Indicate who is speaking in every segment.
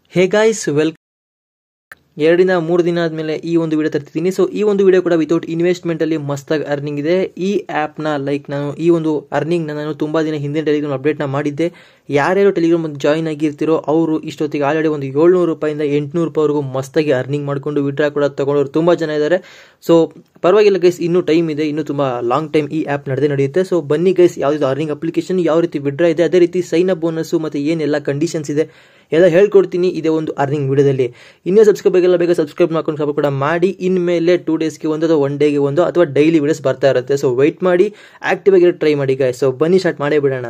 Speaker 1: hey guys well ಎರಡಿನ ಮೂರು ದಿನ ಆದಮೇಲೆ ಈ ಒಂದು ವಿಡಿಯೋ ತರ್ತಿದ್ದೀನಿ ಸೊ ಈ ಒಂದು ವಿಡಿಯೋ ಕೂಡ ವಿತೌಟ್ ಇನ್ವೆಸ್ಟ್ಮೆಂಟಲ್ಲಿ ಮಸ್ತಾಗಿ ಅರ್ನಿಂಗ್ ಇದೆ ಈ ಆ್ಯಪ್ನ ಲೈಕ್ ನಾನು ಈ ಒಂದು ಅರ್ನಿಂಗ್ನ ನಾನು ತುಂಬ ದಿನ ಹಿಂದಿನ ಟೆಲಿಗ್ರಾಮ್ ಅಪ್ಡೇಟ್ನ ಮಾಡಿದ್ದೆ ಯಾರ್ಯಾರು ಟೆಲಿಗ್ರಾಮ್ ಒಂದು ಜಾಯ್ನ್ ಆಗಿರ್ತೀರೋ ಅವರು ಇಷ್ಟೊತ್ತಿಗೆ ಆಲ್ರೆಡಿ ಒಂದು ಏಳ್ನೂರು ರೂಪಾಯಿಂದ ಎಂಟುನೂರು ರೂಪಾಯಿವರೆಗೂ ಮಸ್ತಾಗಿ ಅರ್ನಿಂಗ್ ಮಾಡಿಕೊಂಡು ವಿಡ್ರಾ ಕೂಡ ತೊಗೊಂಡವ್ರು ತುಂಬ ಜನ ಇದ್ದಾರೆ ಸೊ ಪರವಾಗಿಲ್ಲ ಗೈಸ್ ಇನ್ನೂ ಟೈಮ್ ಇದೆ ಇನ್ನೂ ತುಂಬ ಲಾಂಗ್ ಟೈಮ್ ಈ ಆ್ಯಪ್ ನಡೆದೇ ನಡೆಯುತ್ತೆ ಸೊ ಬನ್ನಿ ಗೈಸ್ ಯಾವುದಿದು ಅರ್ನಿಂಗ್ ಅಪ್ಲಿಕೇಶನ್ ಯಾವ ರೀತಿ ವಿಡ್ರಾ ಇದೆ ಅದೇ ರೀತಿ ಸೈನ್ ಅಪ್ ಬೋನಸ್ಸು ಮತ್ತು ಏನೆಲ್ಲ ಕಂಡೀಷನ್ಸ್ ಇದೆ ಎಲ್ಲ ಹೇಳ್ಕೊಡ್ತೀನಿ ಇದೇ ಒಂದು ಅರ್ನಿಂಗ್ ವಿಡಿಯೋದಲ್ಲಿ ಇನ್ನೂ ಸಬ್ಸ್ಕ್ರೈಬ್ ಆಗಿಲ್ಲ ಬೇಗ ಸಬ್ಸ್ಕ್ರೈಬ್ ಮಾಡ್ಕೊಂಡು ಸಬ್ ಕೂಡ ಮಾಡಿ ಇನ್ಮೇಲೆ ಟೂ ಡೇಸ್ಗೆ ಒಂದು ಅಥವಾ ಒನ್ ಡೇಗೆ ಒಂದು ಅಥವಾ ಡೈಲಿ ವಿಡಿಯೋಸ್ ಬರ್ತಾ ಇರುತ್ತೆ ಸೊ ವೆಯ್ಟ್ ಮಾಡಿ ಆಕ್ಟಿವ್ ಆಗಿರೋ ಟ್ರೈ ಮಾಡಿ ಗಾಯ್ ಸೊ ಬನ್ನಿ ಸ್ಟಾರ್ಟ್ ಮಾಡೇ ಬಿಡೋಣ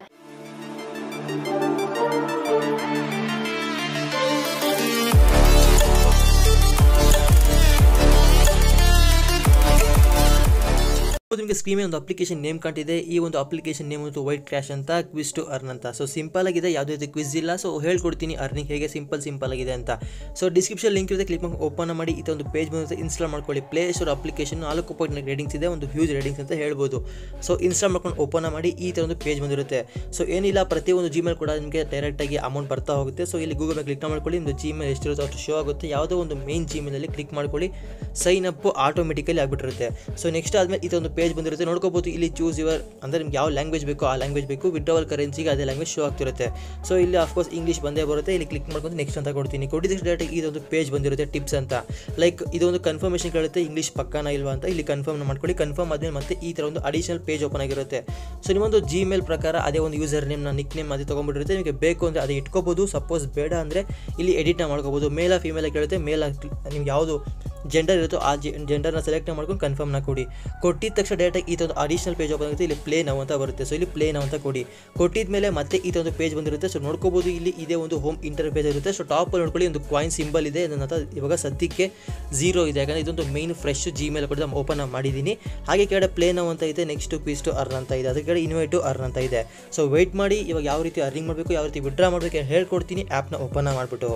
Speaker 1: ನಿಮಗೆ ಸ್ಕ್ರೀನ್ ಒಂದು ಅಪ್ಲಿಕೇಶನ್ ನೇಮ್ ಕಾಣ್ತಿದೆ ಈ ಒಂದು ಅಪ್ಲಿಕೇಶನ್ ನೇಮ್ ಒಂದು ವೈಟ್ ಕ್ರಾಶ್ ಅಂತ ಕ್ವಿಸ್ ಟು ಅರ್ನ್ ಅಂತ ಸೊ ಸಿಂಪಲ್ ಆಗಿದೆ ಯಾವುದೇ ರೀತಿ ಕ್ವಿಸ್ ಇಲ್ಲ ಸೊ ಹೇಳ್ಕೊಡ್ತೀನಿ ಅರ್ನಿಂಗ್ ಹೇಗೆ ಸಿಂಪಲ್ ಸಿಂಪಲ್ ಆಗಿದೆ ಅಂತ ಸೊ ಡಿಸ್ಕ್ರಿಪ್ಷನ್ ಲಿಂಕ್ ಇರುತ್ತೆ ಕ್ಲಿಕ್ ಮಾಡಿ ಓಪನ್ ಮಾಡಿ ಈ ಒಂದು ಪೇಜ್ ಬಂದಿರುತ್ತೆ ಇನ್ಸ್ಟಾಲ್ ಮಾಡ್ಕೊಳ್ಳಿ ಪ್ಲೇ ಸ್ಟೋರ್ ಅಪ್ಲಿಕೇಶನ್ ನಾಲ್ಕು ಪಾಯಿಂಟ್ ರೇಟಿಂಗ್ಸ್ ಇದೆ ಒಂದು ಹ್ಯೂಜ್ ರೇಟಿಂಗ್ಸ್ ಅಂತ ಹೇಳ್ಬೋದು ಸೊ ಇನ್ಸ್ಟಾಲ್ ಮಾಡ್ಕೊಂಡು ಓಪನ್ ಮಾಡಿ ಈ ಥರ ಒಂದು ಪೇಜ್ ಬಂದಿರುತ್ತೆ ಸೊ ಏನಿಲ್ಲ ಪ್ರತಿಯೊಂದು ಜಿಮೇಲ್ ಕೂಡ ನಿಮಗೆ ಡೈರೆಕ್ಟಾಗಿ ಅಮೌಂಟ್ ಬರ್ತಾ ಹೋಗುತ್ತೆ ಸೊ ಇಲ್ಲಿ ಗೂಗಲ್ ಮೇಲೆ ಕ್ಲಿಕ್ ಮಾಡ್ಕೊಳ್ಳಿ ನಿಮ್ಮದು ಜಿಮೇಲ್ ಎಷ್ಟಿರುತ್ತೋ ಅಷ್ಟು ಶೋ ಆಗುತ್ತೆ ಯಾವುದೋ ಒಂದು ಮೇನ್ ಜಿಮೇಲಲ್ಲಿ ಕ್ಲಿಕ್ ಮಾಡ್ಕೊಳ್ಳಿ ಸೈನ್ ಅಪ್ ಆಟೋಮೆಟಿಕಲಿ ಆಗಿಬಿಟ್ಟಿರುತ್ತೆ ಸೊ ನೆಕ್ಸ್ಟ್ ಆದಮೇಲೆ ಈ ಒಂದು ಪೇಜ್ ಬಂದಿರುತ್ತೆ ನೋಡ್ಕೋಬೋದು ಇಲ್ಲಿ ಚೂಸ್ ಯುವರ್ ಅಂದರೆ ನಿಮ್ಗೆ ಯಾವ ಲ್ಯಾಂಗ್ವೇಜ್ ಬೇಕೋ ಆ ಲ್ಯಾಂಗ್ವೇಜ್ ಬೇಕು ವಿಡ್ರಾವಲ್ ಕರೆನ್ಸಿಗೆ ಅದೇ ಲ್ಯಾಂಗ್ವೇಜ್ ಶೋ ಆಗ್ತಿರುತ್ತೆ ಸೊ ಇಲ್ಲಿ ಅಫ್ಕೋರ್ಸ್ ಇಂಗ್ಲೀಷ್ ಬಂದೇ ಬರುತ್ತೆ ಇಲ್ಲಿ ಕ್ಲಿಕ್ ಮಾಡ್ಕೊಂಡು ನೆಕ್ಸ್ಟ್ ಅಂತ ಕೊಡ್ತೀನಿ ಕೊಟ್ಟಿದ್ದಕ್ಕೆ ಡೈರೆಕ್ಟ್ ಇದೊಂದು ಪೇಜ್ ಬಂದಿರುತ್ತೆ ಟಿಪ್ಸ್ ಅಂತ ಲೈಕ್ ಇದೊಂದು ಕನ್ಫರ್ಮೇಷನ್ ಕೇಳುತ್ತೆ ಇಂಗ್ಲೀಷ್ ಪಕ್ಕನ ಇಲ್ವಾ ಅಂತ ಇಲ್ಲಿ ಕನ್ಫರ್ಮ್ ಮಾಡ್ಕೊಳ್ಳಿ ಕನ್ಫರ್ಮ್ ಆದಮೇಲೆ ಮತ್ತೆ ಈ ಥರ ಒಂದು ಅಡಿಷನಲ್ ಪೇಜ್ ಓಪನ್ ಆಗಿರುತ್ತೆ ಸೊ ನಿಮ್ಮೊಂದು ಜಿಮೇಲ್ ಪ್ರಕಾರ ಅದೇ ಒಂದು ಯೂಸರ್ ನೇಮ್ನ ನಿಕ್ ನೇಮ್ ಅದೇ ತೊಗೊಂಡ್ಬಿಟ್ಟಿರುತ್ತೆ ನಿಮಗೆ ಬೇಕು ಅಂದರೆ ಅದು ಇಟ್ಕೋಬೋದು ಸಪೋಸ್ ಬೇಡ ಅಂದರೆ ಇಲ್ಲಿ ಎಡಿಟ್ನ ಮಾಡ್ಕೋಬೋದು ಮೇಲ ಫಿಮೇಲ್ ಕೇಳುತ್ತೆ ಮೇಲ ನಿಮ್ಗೆ ಯಾವುದು ಜೆಂಡರ್ ಇರುತ್ತೋ ಆ ಜೆಂಡರ್ನ ಸೆಲೆಕ್ಟ್ ಮಾಡ್ಕೊಂಡು ಕನ್ಫರ್ಮ್ನ ಕೊಡಿ ಕೊಟ್ಟಿದ ತಕ್ಷಣ ಡೈರೆಕ್ಟಾಗಿ ಈ ಒಂದು ಅಡಿಷನಲ್ ಪೇಜ್ ಓಪನ್ ಆಗುತ್ತೆ ಇಲ್ಲಿ ಪ್ಲೇ ನಾವು ಅಂತ ಬರುತ್ತೆ ಸೊ ಇಲ್ಲಿ ಪ್ಲೇ ನಾವು ಅಂತ ಕೊಡಿ ಕೊಟ್ಟಿದ ಮೇಲೆ ಮತ್ತೆ ಈ ಒಂದು ಪೇಜ್ ಬಂದಿರುತ್ತೆ ಸೊ ನೋಡ್ಕೋಬೋದು ಇಲ್ಲಿ ಇದೇ ಒಂದು ಹೋಮ್ ಇಂಟರ್ಫೇಸ್ ಇರುತ್ತೆ ಸೊ ಟಾಪಲ್ಲಿ ನೋಡ್ಕೊಳ್ಳಿ ಒಂದು ಕಾಯಿನ್ ಸಿಂಬಲ್ ಇದೆ ನನ್ನ ಹತ್ರ ಇವಾಗ ಸದ್ಯಕ್ಕೆ ಝೀರೋ ಇದೆ ಯಾಕಂದರೆ ಇದೊಂದು ಮೈನ್ ಫ್ರೆಶ್ ಜಿಮೇಲ್ ಕೂಡ ಓಪನ್ ಮಾಡಿದ್ದೀನಿ ಹಾಗೆ ಕೆಳಗಡೆ ಪ್ಲೇ ನಾವು ಅಂತ ಇದೆ ನೆಕ್ಸ್ಟ್ ಕ್ವಿಸ್ ಟು ಅರ್ನ್ ಅಂತ ಇದೆ ಅದಕ್ಕೆ ಇನ್ವೈಟ್ ಟು ಅರ್ನ್ ಅಂತ ಇದೆ ಸೊ ವೆಯ್ಟ್ ಮಾಡಿ ಇವಾಗ ಯಾವ ರೀತಿ ಅರ್ನಿಂಗ್ ಮಾಡಬೇಕು ಯಾವ ರೀತಿ ವಿಡ್ರಾ ಮಾಡಬೇಕು ಹೇಳ್ಕೊಡ್ತೀನಿ ಆ್ಯಪ್ನ ಓಪನ್ ಮಾಡಿಬಿಟ್ಟು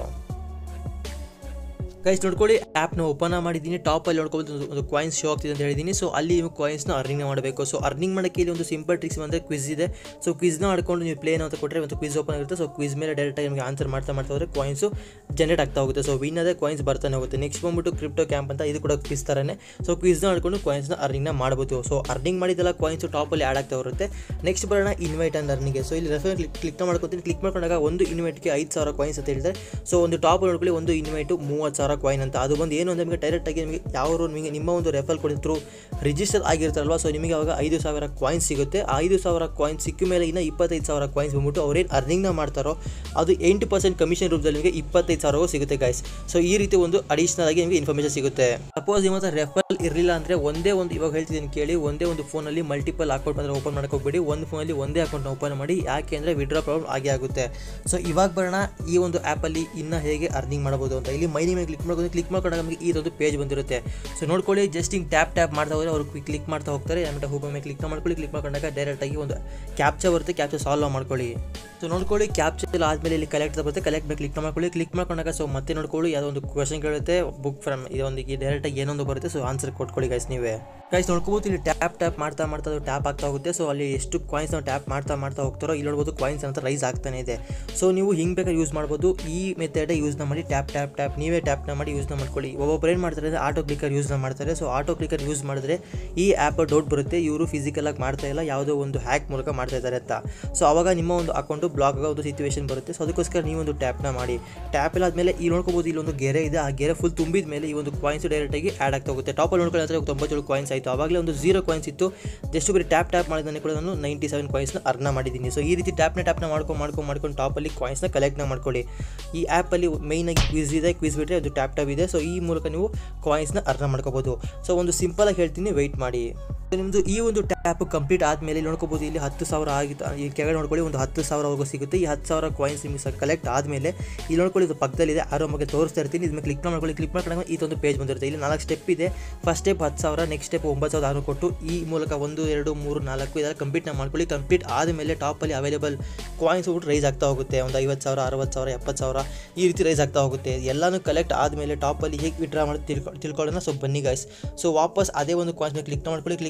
Speaker 1: ಗೈಸ್ ನೋಡ್ಕೊಳ್ಳಿ ಆ್ಯಪ್ನ ಓಪನ್ ಮಾಡಿದ್ದೀನಿ ಟಾಪಲ್ಲಿ ನೋಡ್ಕೊಬೋದು ಒಂದು ಕಾಯಿನ್ಸ್ ಶೋ ಆಗ್ತಿದೆ ಅಂತ ಹೇಳಿದ್ದೀನಿ ಸೊ ಅಲ್ಲಿ ನೀವು ಕಾಯಿನ್ಸ್ನ ಅರ್ನಿಂಗ್ ಮಾಡಬೇಕು ಸೊ ಅರ್ನಿಂಗ್ ಮಾಡೋಕ್ಕೆ ಇಲ್ಲಿ ಒಂದು ಸಿಂಪಲ್ ಟ್ರಿಕ್ಸ್ ಅಂದರೆ ಕ್ವಿಸ್ ಇದೆ ಸೊ ಕ್ವಿಸ್ನ ಆಡ್ಕೊಂಡು ನೀವು ಪ್ಲೇನ್ ಅಂತ ಕೊಟ್ಟರೆ ಒಂದು ಕ್ವಿಸ್ ಓಪನ್ ಆಗುತ್ತೆ ಸೊ ಕ್ವಿಸ್ ಮೇಲೆ ಡೈರೆಕ್ಟಾಗಿ ನಿಮಗೆ ಆನ್ಸರ್ ಮಾಡ್ತಾ ಮಾಡ್ತಾ ಹೋದರೆ ಕಾಯಿನ್ಸು ಜನರೇಟ್ ಆಗ್ತಾ ಹೋಗುತ್ತೆ ಸೊ ವಿನ್ ಅದೇ ಕಾಯಿನ್ಸ್ ಬರ್ತಾನೆ ಹೋಗುತ್ತೆ ನೆಕ್ಸ್ಟ್ ಬಂದ್ಬಿಟ್ಟು ಕ್ರಿಪ್ಟೋ ಕ್ಯಾಂಪ್ ಅಂತ ಇದು ಕೂಡ ಕ್ವಿಸ್ ಥರನೇ ಸೊ ಕ್ವಿಸ್ನ ಆಡ್ಕೊಂಡು ಕಾಯಿನ್ಸ್ನ ಅರ್ನಿಂಗ್ನ ಮಾಡ್ಬೋದು ಸೊ ಅರ್ನಿಂಗ್ ಮಾಡಿದೆಲ್ಲ ಕಾಯಿನ್ಸು ಟಾಪಲ್ಲಿ ಆ್ಯಡ್ ಆಗ್ತಾ ಬರುತ್ತೆ ನೆಕ್ಸ್ಟ್ ಬರೋಣ ಇನ್ವೈಟ್ ಅಂಡ್ ಅರ್ನಿಂಗ್ಗೆ ಸೊ ಇಲ್ಲಿ ರೆಫರ್ ಕ್ಲಿಕ್ ಕ್ಲಿಕ್ ಮಾಡ್ಕೊತೀನಿ ಕ್ಲಿಕ್ ಮಾಡ್ಕೊಂಡಾಗ ಒಂದು ಇನ್ವೈಟ್ಗೆ ಐದು ಸಾವಿರ ಕಾಯಿನ್ಸ್ ಅಂತ ಹೇಳ್ತಾರೆ ಸೊ ಒಂದು ಟಾಪ್ ನೋಡ್ಕೊಳ್ಳಿ ಒಂದು ಇನ್ವೈಟು ಮೂವತ್ತು ಸಾವಿರ ಕಾಯಿನ್ ಅಂತ ಅದು ಬಂದು ಏನು ಅಂದರೆ ನಿಮಗೆ ಡೈರೆಕ್ಟಾಗಿ ನಿಮಗೆ ಯಾವ ನಿಮಗೆ ನಿಮ್ಮ ಒಂದು ರೆಫರ್ ಕೊಡಿ ಥ್ರೂ ರಿಜಿಸ್ಟರ್ ಆಗಿರ್ತಾರಲ್ವ ಸೊ ನಿಮಗೆ ಅವಾಗ ಐದು ಸಾವಿರ ಕಾಯಿನ್ಸ್ ಸಿಗುತ್ತೆ ಆ ಐದು ಸಾವಿರ ಕಾಯಿನ್ಸ್ ಸಿಕ್ಕ ಮೇಲೆ ಇನ್ನು ಇಪ್ಪತ್ತೈದು ಸಾವಿರ ಕಾಯಿನ್ಸ್ ಬಂದ್ಬಿಟ್ಟು ಅವ್ರೇನು ಅರ್ನಿಂಗ್ನ ಮಾಡ್ತಾರೋ ಅದು ಎಂಟು ಪರ್ಸೆಂಟ್ ಕಮಿಷನ್ ರೂಪದಲ್ಲಿ ನಿಮಗೆ ಇಪ್ಪತ್ತೈದು ಸಾವಿರವೂ ಸಿಗುತ್ತೆ ಗಾಯ್ಸ್ ಸೊ ಈ ರೀತಿ ಒಂದು ಅಡಿಷನಲ್ ಆಗಿ ನಿಮಗೆ ಇನ್ಫಾರ್ಮೇಷನ್ ಸಿಗುತ್ತೆ ಸಪೋಸ್ ನಿಮ್ಮ ಹತ್ರ ರೆಫರ್ ಇರಲಿಲ್ಲ ಅಂದರೆ ಒಂದೇ ಒಂದು ಇವಾಗ ಹೇಳ್ತಿದ್ದೀನಿ ಕೇಳಿ ಒಂದೇ ಒಂದು ಫೋನಲ್ಲಿ ಮಲ್ಟಿಪಲ್ ಅಕೌಂಟ್ ಮಾತ್ರ ಓಪನ್ ಮಾಡಕ್ಕೆ ಹೋಗ್ಬೇಡಿ ಒಂದು ಫೋನಲ್ಲಿ ಒಂದೇ ಅಕೌಂಟ್ನ ಓಪನ್ ಮಾಡಿ ಯಾಕೆ ಅಂದರೆ ವಿಡ್ರಾ ಪ್ರಾಬ್ಲಮ್ ಆಗೇ ಆಗುತ್ತೆ ಸೊ ಇವಾಗ ಬರೋಣ ಈ ಒಂದು ಆ್ಯಪಲ್ಲಿ ಇನ್ನು ಹೇಗೆ ಅರ್ನಿಂಗ್ ಮಾಡ್ಬೋದು ಅಂತ ಇಲ್ಲಿ ಮೈನಿ ಮೇಲೆ ಕ್ಲಿಕ್ ಮಾಡ್ಕೊಂಡು ಕ್ಲಿಕ್ ಮಾಡ್ಕೊಂಡಾಗ ನಮಗೆ ಈ ಒಂದು ಪೇಜ್ ಬಂದಿರುತ್ತೆ ಸೊ ನೋಡ್ಕೊಳ್ಳಿ ಜಸ್ಟ್ ಹಿಂಗೆ ಟ್ಯಾಪ್ ಟ್ಯಾಪ್ ಮಾಡ್ತಾ ಹೋದರೆ ಅವರು ಕ್ಲಿಕ್ ಮಾಡ್ತಾ ಹೋಗ್ತಾರೆ ಆಮೇಲೆ ಹೂಬ ಮೇಲೆ ಕ್ಲಿಕ್ ಮಾಡ್ಕೊಳ್ಳಿ ಕ್ಲಿಕ್ ಮಾಡ್ಕೊಂಡಾಗ ಡೈರೆಕ್ಟಾಗಿ ಒಂದು ಕ್ಯಾಪ್ಚರ್ ಬರುತ್ತೆ ಕ್ಯಾಪ್ಚರ್ ಸಾಲ್ವ್ ಮಾಡ್ಕೊಳ್ಳಿ ಸೊ ನೋಡ್ಕೊಳ್ಳಿ ಕ್ಯಾಪ್ಚರ್ ಆದಮೇಲೆ ಇಲ್ಲಿ ಕಲೆಕ್ಟ್ ಬರುತ್ತೆ ಕಲೆಕ್ಟ್ ಮೇಲೆ ಕ್ಲಿಕ್ ಮಾಡ್ಕೊಳ್ಳಿ ಕ್ಲಿಕ್ ಮಾಡ್ಕೊಂಡಾಗ ಸೊ ಮತ್ತೆ ನೋಡ್ಕೊಳ್ಳಿ ಯಾವುದೋ ಒಂದು ಕ್ವಶನ್ ಕೇಳುತ್ತೆ ಬುಕ್ ಫ್ರಮ್ ಇದೊಂದಿಗೆ ಡೈರೆಕ್ಟಾಗಿ ಏನೊಂದು ಬರುತ್ತೆ ಸೊ ಆನ್ಸರ್ ಕೊಟ್ಕೊಳ್ಳಿ ಗೈಸ್ ನೀವೇ ಗೈಸ್ ನೋಡ್ಕೋಬೋದು ಇಲ್ಲಿ ಟ್ಯಾಪ್ ಟ್ಯಾಪ್ ಮಾಡ್ತಾ ಮಾಡ್ತಾ ಅದು ಟ್ಯಾಪ್ ಆಗ್ತಾ ಹೋಗುತ್ತೆ ಸೊ ಅಲ್ಲಿ ಎಷ್ಟು ಕಾಯಿನ್ಸ್ ನಾವು ಟ್ಯಾಪ್ ಮಾಡ್ತಾ ಮಾಡ್ತಾ ಹೋಗ್ತಾರೋ ಇಲ್ಲಿ ನೋಡ್ಬೋದು ಕಾಯಿನ್ಸ್ ಅಂತ ರೈಸ್ ಆಗ್ತಾನೆ ಇದೆ ಸೊ ನೀವು ಹಿಂಗೆ ಬೇಕಾದ್ರೆ ಯೂಸ್ ಮಾಡ್ಬೋದು ಈ ಮೆಥಡ್ ಯೂಸ್ನ ಮಾಡಿ ಟ್ಯಾಪ್ ಟ್ಯಾಪ್ ಟ್ಯಾಪ್ ನೀವೇ ಟ್ಯಾಪ್ನ ಮಾಡಿ ಯೂಸ್ನ ಮಾಡ್ಕೊಳ್ಳಿ ಒಬ್ಬೊಬ್ಬರು ಏನು ಮಾಡ್ತಾರೆ ಅಂದರೆ ಆಟೋ ಕ್ಲಿಕರ್ ಯೂಸ್ನ ಮಾಡ್ತಾರೆ ಸೊ ಆಟೋ ಕ್ಲಿಕರ್ ಯೂಸ್ ಮಾಡಿದ್ರೆ ಈ ಆ್ಯಪ್ ಡೌಟ್ ಬರುತ್ತೆ ಇವರು ಫಿಸಿಕಲಾಗಿ ಮಾಡ್ತಾ ಇಲ್ಲ ಯಾವುದೋ ಒಂದು ಹ್ಯಾಕ್ ಮೂಲಕ ಮಾಡ್ತಾ ಇದ್ದಾರೆ ಅಂತ ಸೊ ಅವಾಗ ನಿಮ್ಮ ಒಂದು ಅಕೌಂಟು ಬ್ಲಾಕ್ ಆಗೋ ಒಂದು ಸಿಚುವೇಶನ್ ಬರುತ್ತೆ ಸೊ ಅದಕ್ಕೋಸ್ಕರ ನೀವೊಂದು ಟ್ಯಾಪ್ನ ಮಾಡಿ ಟ್ಯಾಪ್ ಎಲ್ಲ ಆದಮೇಲೆ ಇಲ್ಲಿ ನೋಡ್ಕೋಬೋದು ಇಲ್ಲಿ ಒಂದು ಗೆರೆ ಇದೆ ಆ ಗೆರೆ ಫುಲ್ ತುಂಬಿದ ಮೇಲೆ ಈ ಒಂದು ಕಾಯಿನ್ಸ್ ಡೈರೆಕ್ಟಾಗಿ ಆ್ಯಡ್ ಆಗ್ತಾ ಹೋಗುತ್ತೆ ಟಾಪಲ್ಲಿ ನೋಡ್ಕೊಳ್ಳಿ ತೊಂಬತ್ತೇಳು ಕಾಯಿನ್ಸ್ ಆಯಿತು ಆವಾಗಲೇ ಒಂದು ಝೀರೋ ಕಾಯಿನ್ಸ್ ಇತ್ತು ಜಸ್ಟ್ ಬರೀ ಟ್ಯಾಪ್ ಟ್ಯಾಪ್ ಮಾಡಿದ್ರೆ ಕೂಡ ನಾನು ನೈಂಟಿ ಸೆವೆನ್ ಕಾಯಿನ್ಸ್ನ ಅರ್ನ ಮಾಡಿದ್ದೀನಿ ಸೊ ಈ ರೀತಿ ಟ್ಯಾಪ್ನ ಟ್ಯಾಪ್ನ ಮಾಡ್ಕೊಂಡು ಮಾಡ್ಕೊಂಡು ಮಾಡ್ಕೊಂಡು ಟಾಪಲ್ಲಿ ಕಾಯಿನ್ಸ್ನ ಕಲೆಕ್ಟ್ನ ಮಾಡ್ಕೊಳ್ಳಿ ಈ ಆ್ಯಪಲ್ಲಿ ಮೈನಾಗಿ ಕ್ವಿಸ್ ಇದೆ ಕ್ವಿಸ್ ಬಿಟ್ಟರೆ ಅದು ಟ್ಯಾಪ್ ಟ್ಯಾಪ್ ಇದೆ ಸೊ ಈ ಮೂಲಕ ನೀವು ಕಾಯಿನ್ಸ್ನ ಅರ್ನ ಮಾಡ್ಕೋಬೋದು ಸೊ ಒಂದು ಸಿಂಪಲಾಗಿ ಹೇಳ್ತೀನಿ ವೆಯ್ಟ್ ಮಾಡಿ ನಿಮ್ಮದು ಈ ಒಂದು ಟ್ಯಾಪ್ ಕಂಪ್ಲೀಟ್ ಆದಮೇಲೆ ನೋಡ್ಕೋಬೋದು ಇಲ್ಲಿ ಹತ್ತು ಸಾವಿರ ಆಗಿತ್ತು ಈ ಕೆಳಗಡೆ ನೋಡ್ಕೊಳ್ಳಿ ಒಂದು ಹತ್ತು ಸಾವಿರವರೆಗೂ ಸಿಗುತ್ತೆ ಈ ಹತ್ತು ಸಾವಿರ ಕಾಯಿನ್ಸ್ ನಿಮಗೆ ಕಲೆಕ್ಟ್ ಆದಮೇಲೆ ಇಲ್ಲಿ ನೋಡ್ಕೊಳ್ಳಿ ಇದು ಪಕ್ಕದಲ್ಲಿದೆ ಆರೋ ಬಗ್ಗೆ ತೋರಿಸ್ತಾ ಇರ್ತೀನಿ ಇದನ್ನ ಕ್ಲಿಕ್ ಮಾಡ್ಕೊಳ್ಳಿ ಕ್ಲಿಕ್ ಮಾಡ್ಕೊಂಡಾಗ ಇದೊಂದು ಪೇಜ್ ಬಂದಿರುತ್ತೆ ಇಲ್ಲಿ ನಾಲ್ಕು ಸ್ಟೆಪ್ ಇದೆ ಫಸ್ಟ್ ಸ್ಟೆಪ್ ಹತ್ತು ಸಾವಿರ ನೆಕ್ಸ್ಟ್ ಸ್ಟೆಪ್ ಒಂಬತ್ತು ಸಾವಿರ ಆರು ಕೊಟ್ಟು ಈ ಮೂಲಕ ಒಂದು ಎರಡು ಮೂರು ನಾಲ್ಕು ಇದೆಲ್ಲ ಕಂಪ್ಲೀಟ್ನ ಮಾಡ್ಕೊಳ್ಳಿ ಕಂಪ್ಲೀಟ್ ಆದಮೇಲೆ ಟಾಪಲ್ಲಿ ಅವೈಲೇಬಲ್ ಕಾಯಿನ್ಸ್ ಬಿಟ್ಟು ರೈಸ್ ಆಗ್ತಾ ಹೋಗುತ್ತೆ ಒಂದು ಐವತ್ತು ಸಾವಿರ ಅರವತ್ತು ಸಾವಿರ ಎಪ್ಪತ್ತು ಸಾವಿರ ಈ ರೀತಿ ರೈಸ್ ಆಗ್ತಾ ಹೋಗುತ್ತೆ ಎಲ್ಲನೂ ಕಲೆಕ್ಟ್ ಆದಮೇಲೆ ಟಾಪಲ್ಲಿ ಹೇಗೆ ವಿಡ್ರಾ ಮಾಡಿ ತಿಳ್ಕೊ ತಿಳ್ಕೊಳ್ಳೋಣ ಸೊ ಬನ್ನಿ ಗಾಯ್ಸ್ ಸೊ ವಾಪಸ್ ಅದೇ ಒಂದು ಕಾಯಿನ್ಸ್ನ ಕ್ಲಿಕ್ ಮಾಡ್ಕೊಳ್ಳಿ ಕ್ಲಿಕ್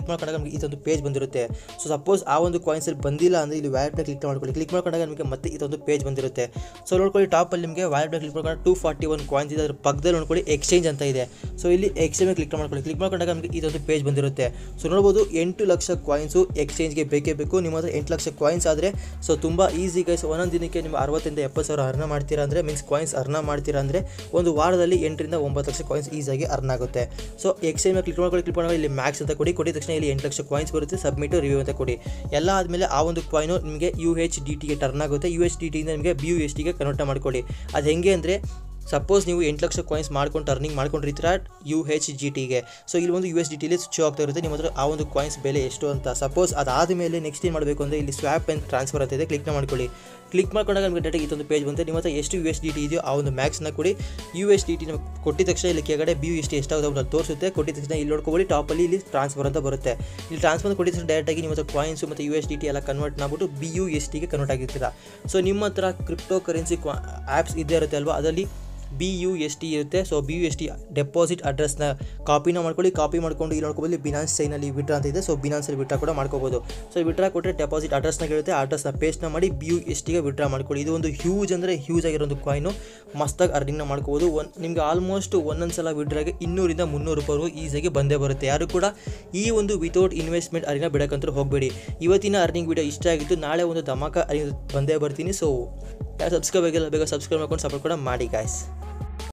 Speaker 1: ಮಾಡ್ಕೊಂಡಾಗ ನಮಗೆ ಇದೊಂದು ಪೇಜ್ ಬಂದಿರುತ್ತೆ ಸೊ ಸಪೋಸ್ ಆ ಒಂದು ಕಾಯಿನ್ಸಲ್ಲಿ ಬಂದಿಲ್ಲ ಅಂದರೆ ಇಲ್ಲಿ ವ್ಯಾಲೆಟ್ನ ಕ್ಲಿಕ್ ಮಾಡ್ಕೊಳ್ಳಿ ಕ್ಲಿಕ್ ಮಾಡ್ಕೊಂಡಾಗ ನಿಮಗೆ ಮತ್ತೆ ಇದೊಂದು ಪೇಜ್ ಬಂದಿರುತ್ತೆ ಸೊ ನೋಡ್ಕೊಳ್ಳಿ ಟಾಪಲ್ಲಿ ನಿಮಗೆ ವ್ಯಾಲೆಟ್ನ ಕ್ಲಿಕ್ ಮಾಡ್ಕೊಂಡು ಟೂ ಫಾರ್ಟಿ ಒನ್ ಕಾಯಿನ್ಸ್ ಇದೆ ಅದ್ರ ಪಕ್ಕದಲ್ಲಿ ನೋಡ್ಕೊಳ್ಳಿ ಎಕ್ಸ್ಚೇಂಜ್ ಅಂತ ಇದೆ ಸೊ ಇಲ್ಲಿ ಎಕ್ಸ್ಚೇಂಜ್ ಕ್ಲಿಕ್ ಮಾಡ್ಕೊಳ್ಳಿ ಕ್ಲಿಕ್ ಮಾಡ್ಕೊಂಡಾಗ ನಮಗೆ ಇದೊಂದು ಪೇಜ್ ಬಂದಿರುತ್ತೆ ಸೊ ನೋಡ್ಬೋದು ಎಂಟು ಲಕ್ಷ ಕಾಯಿನ್ಸು ಎಕ್ಸ್ಚೇಂಜ್ಗೆ ಬೇಕೇ ಬೇಕು ನಿಮ್ಮ ಹತ್ರ ಎಂಟು ಲಕ್ಷ ಕಾಯಿನ್ಸ್ ಆದರೆ ಸೊ ತುಂಬ ಈಸಿ ಗೈಸ್ ಒಂದೊಂದು ದಿನಕ್ಕೆ ನಿಮ್ಮ ಅರವತ್ತರಿಂದ ಎಪ್ಪತ್ತು ಸಾವಿರ ಅರ್ನ ಮಾಡ್ತೀರಾ ಅಂದರೆ ಮೀನ್ಸ್ ಕಾಯಿನ್ಸ್ ಅರ್ನ ಮಾಡ್ತೀರಾ ಅಂದರೆ ಒಂದು ವಾರದಲ್ಲಿ ಎಂಟರಿಂದ ಒಂಬತ್ತು ಲಕ್ಷ ಕಾಯಿನ್ಸ್ ಈಸಿಯಾಗಿ ಅರ್ನ್ ಆಗುತ್ತೆ ಸೊ ಎಕ್ಸ್ಚೇಂಜ್ ಮೇಲೆ ಕ್ಲಿಕ್ ಮಾಡ್ಕೊಳ್ಳಿ ಕ್ಲಿಕ್ ಮಾಡ್ಕೊಳ್ಳಿ ಇಲ್ಲಿ ಮ್ಯಾಕ್ಸ್ ಅಂತ ಕೊಡಿ ಕೊಟ್ಟಿದ ತಕ್ಷಣ ಇಲ್ಲಿ ಎಂಟು ಲಕ್ಷ ಕಾಯಿನ್ಸ್ ಬರುತ್ತೆ ಸಬ್ಮಿಟ್ ರಿವ್ಯೂ ಅಂತ ಕೊಡಿ ಎಲ್ಲ ಆದಮೇಲೆ ಆ ಒಂದು ಕಾಯಿನು ನಿಮಗೆ ಯು ಎಚ್ ಡಿ ಟಿಗೆ ಟರ್ನ್ ಆಗುತ್ತೆ ಯು ಎಚ್ ಡಿ ಟಿಯಿಂದ ನಿಮಗೆ ಬಿ ಯು ಎಸ್ ಟಿಗೆ ಕನ್ವರ್ಟ್ ಮಾಡಿಕೊಡಿ ಅದು ಹೆಂಗೆ ಅಂದರೆ ಸಪೋಸ್ ನೀವು ಎಂಟು ಲಕ್ಷ ಕಾಯಿನ್ಸ್ ಮಾಡ್ಕೊಂಡು ಟರ್ನಿಂಗ್ ಮಾಡ್ಕೊಂಡಿರ್ತೀರ ಯು ಎಚ್ ಜಿ ಟಿಗೆ ಸೊ ಇಲ್ಲಿ ಒಂದು ಯು ಎಸ್ ಡಿ ಟಿಲಿ ಶೋ ಆಗ್ತಾ ಇರುತ್ತೆ ನಿಮ್ಮ ಹತ್ರ ಆ ಒಂದು ಕಾಯಿನ್ಸ್ ಬೆಲೆ ಎಷ್ಟು ಅಂತ ಸಪೋಸ್ ಅದಾದ ಮೇಲೆ ನೆಕ್ಸ್ಟ್ ಏನು ಮಾಡಬೇಕು ಅಂದರೆ ಇಲ್ಲಿ ಸ್ವ್ಯಾಪ್ ಆ್ಯಂಡ್ ಟ್ರಾನ್ಸ್ಫರ್ ಅಂತ ಇದೆ ಕ್ಲಿಕ್ನ ಮಾಡ್ಕೊಳ್ಳಿ ಕ್ಲಿಕ್ ಮಾಡ್ಕೊಂಡಾಗ ನಿಮಗೆ ಡೈರೆಕ್ಟ್ ಇದೊಂದು ಪೇಜ್ ಬಂತೆ ನಿಮ್ಮ ಹತ್ರ ಎಷ್ಟು ಯು ಎಸ್ ಡಿ ಟಿ ಇದೆಯೋ ಆ ಒಂದು ಮ್ಯಾಕ್ಸ್ನ ಕೊಡಿ ಯು ಎಸ್ ಡಿ ಟಿನ ಕೊಟ್ಟಿದ ತಕ್ಷಣ ಇಲ್ಲಿ ಕೆಳಗಡೆ ಬಿ ಯು ಎಸ್ ಟಿ ಎಷ್ಟಾಗುತ್ತೆ ಅಂತ ತೋರಿಸುತ್ತೆ ಕೊಟ್ಟಿದ ತಕ್ಷಣ ಇಲ್ಲಿ ನೋಡ್ಕೊಳ್ಳಿ ಟಾಪಲ್ಲಿ ಇಲ್ಲಿ ಟ್ರಾನ್ಸ್ಫರ್ ಅಂತ ಬರುತ್ತೆ ಇಲ್ಲಿ ಟ್ರಾನ್ಸ್ಫರ್ ಕೊಟ್ಟಿದ ತಕ್ಷಣ ಡೈರೆಕ್ಟಾಗಿ ನಿಮ್ಮ ಹತ್ರ ಕಾಯಿನ್ಸು ಮತ್ತು ಯು ಎಸ್ ಡಿ ಟಿ ಎಲ್ಲ ಕನ್ವರ್ಟ್ ಮಾಡ್ಬಿಟ್ಟು ಬಿ ಯು ಎಸ್ ಟಿಗೆ ಕನ್ವರ್ಟ್ ಆಗಿರ್ತೀರ ಸೊ ನಿಮ್ಮ ಹತ್ರ ಕ್ರಿಪ್ಟೋ ಕರೆನ್ಸಿ ಆ್ಯಪ್ಸ್ ಇದ್ದೇ ಇರುತ್ತೆ ಅಲ್ವಾ ಅದರಲ್ಲಿ ಬಿ ಯು ಎಸ್ ಟಿ ಇರುತ್ತೆ so B U S T deposit ಅಡ್ರೆಸ್ನ ಕಾಪಿನ ಮಾಡ್ಕೊಳ್ಳಿ ಕಾಪಿ ಮಾಡ್ಕೊಂಡು ಇಲ್ಲಿ ನೋಡ್ಕೊಬೋದು ಬಿನಾನ್ಸ್ ಸೈನಲ್ಲಿ ವಿಡ್ರಾ ಅಂತ ಇದೆ ಸೊ ಬಿನಾನ್ಸಲ್ಲಿ ವಿಡ್ರಾ ಕೂಡ ಮಾಡ್ಕೋಬೋದು ಸೊ ವಿಡ್ರಾ ಕೊಟ್ಟರೆ ಡೆಪಾಸಿಟ್ ಅಡ್ರೆಸ್ನ ಇರುತ್ತೆ ಅಡ್ರೆಸ್ನ ಪೇಸ್ಟ್ನ ಮಾಡಿ ಬಿ ಯು ಎಸ್ ಟಿಗೆ ವಿಡ್ರಾ ಮಾಡ್ಕೊಳ್ಳಿ ಇದು ಒಂದು ಹ್ಯೂಜ್ ಅಂದರೆ ಹ್ಯೂಜ್ ಆಗಿರೋ ಒಂದು ಕಾಯಿನು ಮಸ್ತಾಗಿ ಅರ್ನಿಂಗ್ನ ಮಾಡ್ಕೋಬೋದು ಒನ್ ನಿಮಗೆ ಆಲ್ಮೋಸ್ಟ್ ಒಂದೊಂದು ಸಲ ವಿಡ್ರಾಗೆ ಇನ್ನೂರಿಂದ ಮುನ್ನೂರು ರೂಪಾಯಿ ಈಸಿಯಾಗಿ ಬಂದೇ ಬರುತ್ತೆ ಯಾರು ಕೂಡ ಈ ಒಂದು ವಿತೌಟ್ ಇನ್ವೆಸ್ಟ್ಮೆಂಟ್ ಅರಿನ ಬಿಡೋಕ್ಕಂತೂ ಹೋಗಬೇಡಿ ಇವತ್ತಿನ ಅರ್ನಿಂಗ್ ವಿಡಿಯೋ ಇಷ್ಟ ಆಗಿತ್ತು ನಾಳೆ ಒಂದು ಧಮಾಕ ಅರಿನ ಬಂದೇ ಬರ್ತೀನಿ ಸೊ ಯಾರು ಸಬ್ಸ್ಕ್ರೈಬ್ ಆಗಿಲ್ಲ ಬೇಗ ಸಬ್ಸ್ಕ್ರೈಬ್ ಮಾಡ್ಕೊಂಡು ಸಪೋರ್ಟ್ ಕೂಡ ಮಾಡಿ ಗಾಯ್ಸ್